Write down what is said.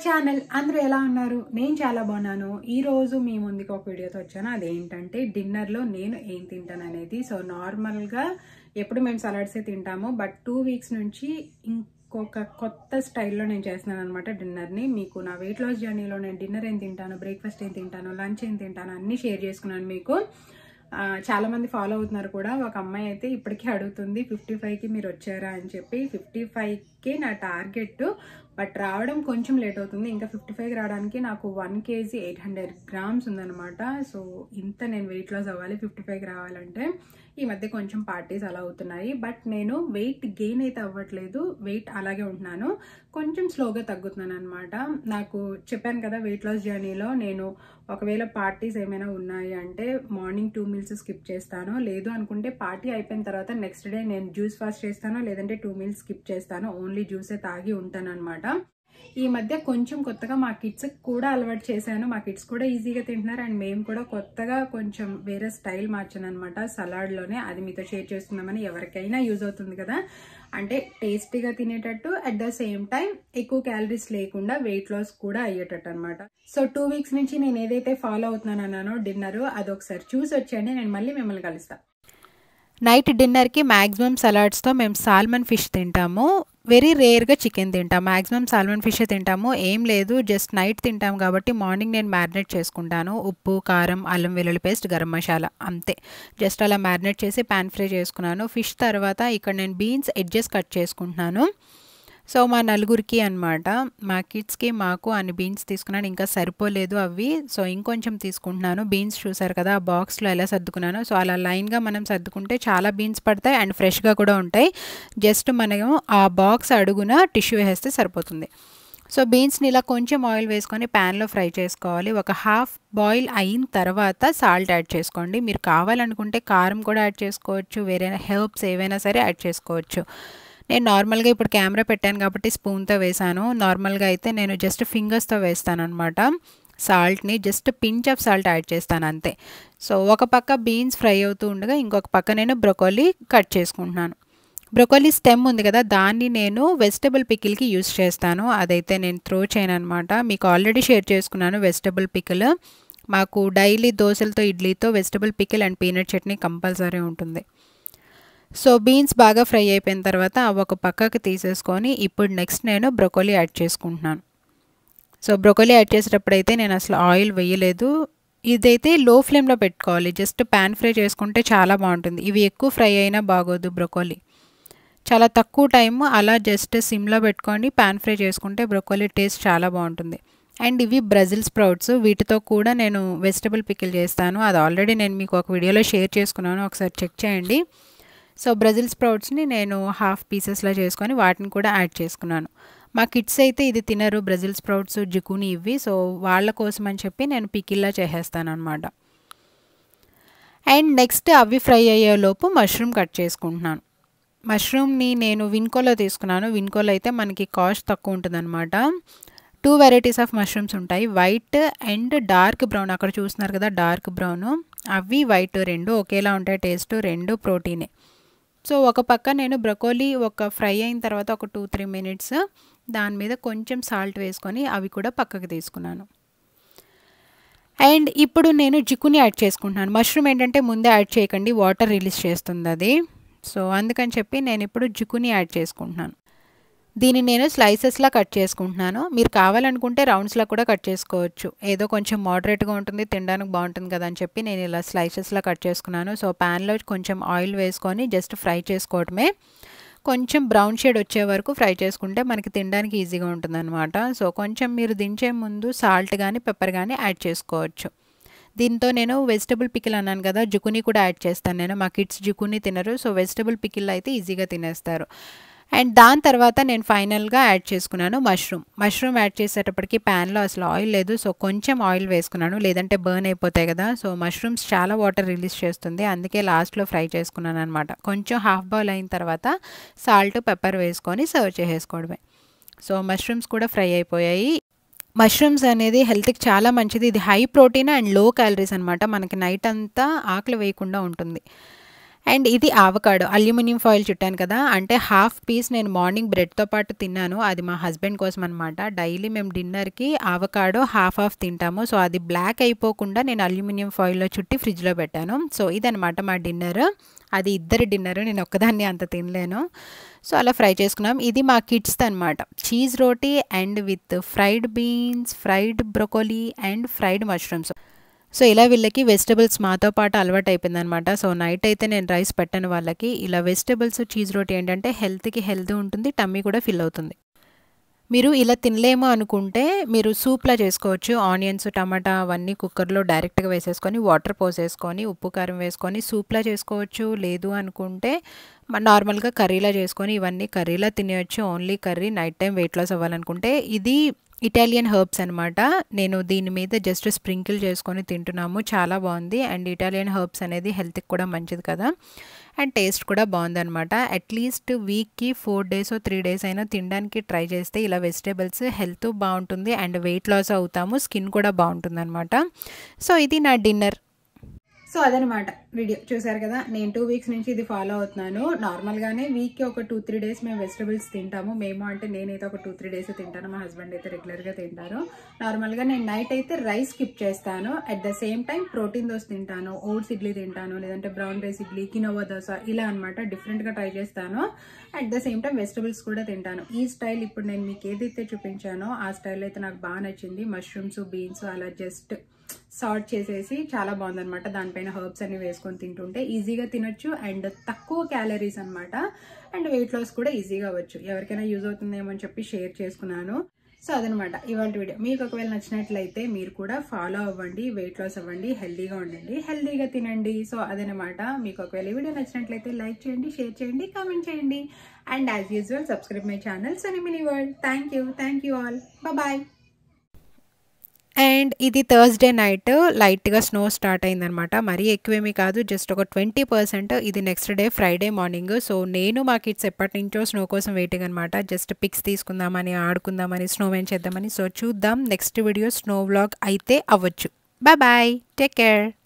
channel అందరూ ఎలా ఉన్నారు నేను చాలా బాగున్నాను ఈ రోజు మీ ముందుకు ఒక వీడియోతో వచ్చాను అదేంటంటే డిన్నర్లో నేను ఏం తింటాను అనేది సో నార్మల్గా ఎప్పుడు మేము సలాడ్సే తింటాము బట్ టూ వీక్స్ నుంచి ఇంకొక కొత్త స్టైల్లో నేను చేస్తున్నాను అనమాట డిన్నర్ని మీకు నా వెయిట్ లాస్ జర్నీలో నేను డిన్నర్ ఏం తింటాను బ్రేక్ఫాస్ట్ ఏం తింటాను లంచ్ ఏం తింటాను అన్నీ షేర్ చేసుకున్నాను మీకు ఆ, చాలా మంది ఫాలో అవుతున్నారు కూడా ఒక అమ్మాయి అయితే ఇప్పటికీ అడుగుతుంది ఫిఫ్టీ ఫైవ్కి మీరు వచ్చారా అని చెప్పి ఫిఫ్టీ ఫైవ్కి నా టార్గెట్ బట్ రావడం కొంచెం లేట్ అవుతుంది ఇంకా ఫిఫ్టీ ఫైవ్కి రావడానికి నాకు one KG eight hundred grams ఉందన్నమాట సో ఇంత నేను వెయిట్ లాస్ అవ్వాలి ఫిఫ్టీ ఫైవ్కి రావాలంటే ఈ మధ్య కొంచెం పార్టీస్ అలా అవుతున్నాయి బట్ నేను వెయిట్ గెయిన్ అయితే అవ్వట్లేదు వెయిట్ అలాగే ఉంటున్నాను కొంచెం స్లోగా తగ్గుతున్నాను అనమాట నాకు చెప్పాను కదా వెయిట్ లాస్ జర్నీలో నేను ఒకవేళ పార్టీస్ ఏమైనా ఉన్నాయి అంటే మార్నింగ్ టూ మీల్స్ స్కిప్ చేస్తాను లేదు అనుకుంటే పార్టీ అయిపోయిన తర్వాత నెక్స్ట్ డే నేను జ్యూస్ ఫాస్ట్ చేస్తాను లేదంటే టూ మీల్స్ స్కిప్ చేస్తాను ఓన్లీ జ్యూసే తాగి ఉంటాను అనమాట ఈ మధ్య కొంచెం కొత్తగా మా కిడ్స్ కూడా అలవాటు చేశాను మా కిడ్స్ కూడా ఈజీగా తింటున్నారు అండ్ మేము కూడా కొత్తగా కొంచెం వేరే స్టైల్ మార్చాను అనమాట సలాడ్లోనే అది మీతో షేర్ చేస్తున్నామని ఎవరికైనా యూజ్ అవుతుంది కదా అంటే టేస్టీగా తినేటట్టు అట్ ద సేమ్ టైం ఎక్కువ క్యాలరీస్ లేకుండా వెయిట్ లాస్ కూడా అయ్యేటట్టు అనమాట సో టూ వీక్స్ నుంచి నేను ఏదైతే ఫాలో అవుతున్నాను అన్నానో డిన్నర్ అది ఒకసారి చూసి వచ్చేయండి నేను మళ్ళీ మిమ్మల్ని కలుస్తాను నైట్ డిన్నర్కి మ్యాక్సిమం సలాడ్స్తో మేము సాల్మన్ ఫిష్ తింటాము వెరీ రేర్గా చికెన్ తింటాం మ్యాక్సిమం సాల్మన్ ఫిష్ తింటాము ఏం లేదు జస్ట్ నైట్ తింటాం కాబట్టి మార్నింగ్ నేను మ్యారినేట్ చేసుకుంటాను ఉప్పు కారం అల్లం వెల్లుల్లి పేస్ట్ గరం మసాలా అంతే జస్ట్ అలా మ్యారినేట్ చేసి ప్యాన్ ఫ్రై చేసుకున్నాను ఫిష్ తర్వాత ఇక్కడ నేను బీన్స్ ఎడ్జెస్ కట్ చేసుకుంటున్నాను సో మా నలుగురికి అనమాట మా కిడ్స్కి మాకు అన్ని బీన్స్ తీసుకున్నాను ఇంకా సరిపోలేదు అవి సో ఇంకొంచెం తీసుకుంటున్నాను బీన్స్ చూసారు కదా ఆ బాక్స్లో ఎలా సర్దుకున్నాను సో అలా లైన్గా మనం సర్దుకుంటే చాలా బీన్స్ పడతాయి అండ్ ఫ్రెష్గా కూడా ఉంటాయి జస్ట్ మనం ఆ బాక్స్ అడుగున టిష్యూ వేస్తే సరిపోతుంది సో బీన్స్ని ఇలా కొంచెం ఆయిల్ వేసుకొని ప్యాన్లో ఫ్రై చేసుకోవాలి ఒక హాఫ్ బాయిల్ అయిన తర్వాత సాల్ట్ యాడ్ చేసుకోండి మీరు కావాలనుకుంటే కారం కూడా యాడ్ చేసుకోవచ్చు వేరే హెర్బ్స్ ఏవైనా సరే యాడ్ చేసుకోవచ్చు నేను నార్మల్గా ఇప్పుడు కెమెరా పెట్టాను కాబట్టి స్పూన్తో వేసాను నార్మల్గా అయితే నేను జస్ట్ ఫింగర్స్తో వేస్తాను అనమాట సాల్ట్ని just pinch of salt add చేస్తాను అంతే సో ఒక పక్క బీన్స్ ఫ్రై అవుతూ ఉండగా ఇంకొక పక్క నేను బ్రొకోలీ కట్ చేసుకుంటున్నాను బ్రొకోలీ స్టెమ్ ఉంది కదా దాన్ని నేను వెజిటబుల్ పికిల్కి యూస్ చేస్తాను అదైతే నేను త్రో చేయను అనమాట మీకు ఆల్రెడీ షేర్ చేసుకున్నాను వెజిటబుల్ పికిల్ మాకు డైలీ దోశలతో ఇడ్లీతో vegetable pickle and peanut chutney compulsory ఉంటుంది సో బీన్స్ బాగా ఫ్రై అయిపోయిన తర్వాత అవి ఒక పక్కకి తీసేసుకొని ఇప్పుడు నెక్స్ట్ నేను బ్రొకోలీ యాడ్ చేసుకుంటున్నాను సో బ్రొకోలీ యాడ్ చేసేటప్పుడు అయితే నేను అసలు ఆయిల్ వేయలేదు ఇదైతే లో ఫ్లేమ్లో పెట్టుకోవాలి జస్ట్ ప్యాన్ ఫ్రై చేసుకుంటే చాలా బాగుంటుంది ఇవి ఎక్కువ ఫ్రై అయినా బాగోదు బ్రొకోలీ చాలా తక్కువ టైం అలా జస్ట్ సిమ్లో పెట్టుకొని ప్యాన్ ఫ్రై చేసుకుంటే బ్రొకోలీ టేస్ట్ చాలా బాగుంటుంది అండ్ ఇవి బ్రెజిల్ స్ప్రౌట్స్ వీటితో కూడా నేను వెజిటబుల్ పికిల్ చేస్తాను అది ఆల్రెడీ నేను మీకు ఒక వీడియోలో షేర్ చేసుకున్నాను ఒకసారి చెక్ చేయండి సో బ్రెజిల్ స్ప్రౌట్స్ని నేను హాఫ్ పీసెస్లో చేసుకొని వాటిని కూడా యాడ్ చేసుకున్నాను మా కిడ్స్ అయితే ఇది తినరు బ్రెజిల్ స్ప్రౌట్స్ జికుని ఇవి సో వాళ్ళ కోసం అని చెప్పి నేను పికిల్లా చేసేస్తాను అనమాట అండ్ నెక్స్ట్ అవి ఫ్రై అయ్యేలోపు మష్రూమ్ కట్ చేసుకుంటున్నాను మష్రూమ్ని నేను విన్కోలో తీసుకున్నాను విన్కోలో అయితే మనకి కాస్ట్ తక్కువ ఉంటుందన్నమాట టూ వెరైటీస్ ఆఫ్ మష్రూమ్స్ ఉంటాయి వైట్ అండ్ డార్క్ బ్రౌన్ అక్కడ చూస్తున్నారు కదా డార్క్ బ్రౌన్ అవి వైట్ రెండు ఒకేలా ఉంటాయి టేస్ట్ రెండు ప్రోటీనే సో ఒక పక్క నేను బ్రకోలీ ఒక ఫ్రై అయిన తర్వాత ఒక టూ త్రీ మినిట్స్ దాని మీద కొంచెం సాల్ట్ వేసుకొని అవి కూడా పక్కకు తీసుకున్నాను అండ్ ఇప్పుడు నేను జిక్కుని యాడ్ చేసుకుంటున్నాను మష్రూమ్ ఏంటంటే ముందే యాడ్ చేయకండి వాటర్ రిలీజ్ చేస్తుంది అది సో అందుకని చెప్పి నేను ఇప్పుడు జిక్కుని యాడ్ చేసుకుంటున్నాను దీన్ని నేను స్లైసెస్లా కట్ చేసుకుంటున్నాను మీరు కావాలనుకుంటే రౌండ్స్లా కూడా కట్ చేసుకోవచ్చు ఏదో కొంచెం మోడరేట్గా ఉంటుంది తినడానికి బాగుంటుంది కదా అని చెప్పి నేను ఇలా స్లైసెస్లా కట్ చేసుకున్నాను సో ప్యాన్లో కొంచెం ఆయిల్ వేసుకొని జస్ట్ ఫ్రై చేసుకోవడమే కొంచెం బ్రౌన్ షేడ్ వచ్చే వరకు ఫ్రై చేసుకుంటే మనకి తినడానికి ఈజీగా ఉంటుందన్నమాట సో కొంచెం మీరు దించే ముందు సాల్ట్ కానీ పెప్పర్ కానీ యాడ్ చేసుకోవచ్చు దీంతో నేను వెజిటబుల్ పికిల్ అన్నాను కదా జుకుని కూడా యాడ్ చేస్తాను నేను మా కిడ్స్ జుకుని తినరు సో వెజిటబుల్ పికిల్ అయితే ఈజీగా తినేస్తారు అండ్ దాని తర్వాత నేను ఫైనల్గా యాడ్ చేసుకున్నాను మష్రూమ్ మష్రూమ్ యాడ్ చేసేటప్పటికి ప్యాన్లో అసలు ఆయిల్ లేదు సో కొంచెం ఆయిల్ వేసుకున్నాను లేదంటే బర్న్ అయిపోతాయి కదా సో మష్రూమ్స్ చాలా వాటర్ రిలీజ్ చేస్తుంది అందుకే లాస్ట్లో ఫ్రై చేసుకున్నాను అనమాట కొంచెం హాఫ్ బాయిల్ అయిన తర్వాత సాల్ట్ పెప్పర్ వేసుకొని సర్వ్ చేసేసుకోవడమే సో మష్రూమ్స్ కూడా ఫ్రై అయిపోయాయి మష్రూమ్స్ అనేది హెల్త్కి చాలా మంచిది ఇది high protein and low calories అనమాట మనకి నైట్ అంతా ఆకలి వేయకుండా ఉంటుంది అండ్ ఇది ఆవకాడో అల్యూమినియం ఫాయిల్ చుట్టాను కదా అంటే హాఫ్ పీస్ నేను మార్నింగ్ బ్రెడ్తో పాటు తిన్నాను అది మా హస్బెండ్ కోసం అనమాట డైలీ మేము డిన్నర్కి ఆవకాడో హాఫ్ హాఫ్ తింటాము సో అది బ్లాక్ అయిపోకుండా నేను అల్యూమినియం ఫాయిల్లో చుట్టి ఫ్రిడ్జ్లో పెట్టాను సో ఇదనమాట మా డిన్నర్ అది ఇద్దరి డిన్నర్ నేను ఒక్కదాన్ని అంత తినలేను సో అలా ఫ్రై చేసుకున్నాం ఇది మా కిడ్స్ అనమాట cheese roti and with fried beans fried broccoli and fried mushrooms so ఇలా వీళ్ళకి వెజిటబుల్స్ మాతో పాటు అలవాటు అయిపోయింది అనమాట సో నైట్ అయితే నేను రైస్ పెట్టాను వాళ్ళకి ఇలా వెజిటబుల్స్ చీజ్ రోటీ ఏంటంటే హెల్త్కి హెల్త్ ఉంటుంది టమ్మీ కూడా ఫిల్ అవుతుంది మీరు ఇలా తినలేము అనుకుంటే మీరు సూప్లా చేసుకోవచ్చు ఆనియన్స్ టమాటా అవన్నీ కుక్కర్లో డైరెక్ట్గా వేసేసుకొని వాటర్ పోసేసుకొని ఉప్పు కారం వేసుకొని సూప్లా చేసుకోవచ్చు లేదు అనుకుంటే నార్మల్గా కర్రీలా చేసుకొని ఇవన్నీ కర్రీలా తినేయచ్చు only curry night time weight loss అవ్వాలనుకుంటే ఇది ఇటాలియన్ హర్బ్స్ అనమాట నేను దీని మీద జస్ట్ స్ప్రింకిల్ చేసుకొని తింటున్నాము చాలా బాగుంది అండ్ ఇటాలియన్ హర్బ్స్ అనేది హెల్త్కి కూడా మంచిది కదా అండ్ టేస్ట్ కూడా బాగుందనమాట అట్లీస్ట్ వీక్కి ఫోర్ డేస్ త్రీ డేస్ అయినా తినడానికి ట్రై చేస్తే ఇలా వెజిటేబుల్స్ హెల్త్ బాగుంటుంది అండ్ వెయిట్ లాస్ అవుతాము స్కిన్ కూడా బాగుంటుంది అనమాట సో ఇది నా డిన్నర్ సో అదనమాట వీడియో చూసారు కదా నేను టూ వీక్స్ నుంచి ఇది ఫాలో అవుతున్నాను నార్మల్గానే వీక్కి ఒక టూ త్రీ డేస్ మేము వెజిటబుల్స్ తింటాము మేము అంటే నేనైతే ఒక టూ త్రీ డేస్ తింటాను మా హస్బెండ్ అయితే రెగ్యులర్గా తింటారు నార్మల్గా నేను నైట్ అయితే రైస్ స్కిప్ చేస్తాను at the same time protein dosa తింటాను ఓట్స్ ఇడ్లీ తింటాను లేదంటే brown rice idli quinoa dosa ఇలా అనమాట డిఫరెంట్గా ట్రై చేస్తాను at the same time vegetables కూడా తింటాను ఈ స్టైల్ ఇప్పుడు నేను మీకు ఏదైతే చూపించానో ఆ స్టైల్ అయితే నాకు బాగా నచ్చింది మష్రూమ్స్ బీన్స్ అలా జస్ట్ సార్ట్ చేసేసి చాలా బాగుందన్నమాట దానిపైన హర్బ్స్ అన్ని వేసుకొని తింటుంటే ఈజీగా తినొచ్చు అండ్ తక్కువ క్యాలరీస్ అనమాట అండ్ వెయిట్ లాస్ కూడా ఈజీగా అవ్వచ్చు ఎవరికైనా యూజ్ అవుతుందేమో అని చెప్పి షేర్ చేసుకున్నాను సో అదనమాట ఇవాళ వీడియో మీకు ఒకవేళ నచ్చినట్లయితే మీరు కూడా ఫాలో అవ్వండి వెయిట్ లాస్ అవ్వండి హెల్దీగా ఉండండి హెల్దీగా తినండి సో అదనమాట మీకు ఒకవేళ ఈ వీడియో నచ్చినట్లయితే లైక్ చేయండి షేర్ చేయండి కామెంట్ చేయండి and as usual subscribe my channel Sunny Mini World thank you thank you all bye and ఇది థర్స్డే నైట్ లైట్గా స్నో స్టార్ట్ అయిందనమాట మరీ ఎక్కువేమీ కాదు జస్ట్ ఒక ట్వంటీ పర్సెంట్ ఇది next day Friday morning so నేను మా కిడ్స్ ఎప్పటి నుంచో స్నో కోసం వెయిటింగ్ అనమాట జస్ట్ పిక్స్ తీసుకుందామని ఆడుకుందామని స్నో మెన్ చేద్దామని సో చూద్దాం నెక్స్ట్ వీడియో స్నో వ్లాగ్ అయితే అవ్వచ్చు బాయ్ బాయ్ టేక్ కేర్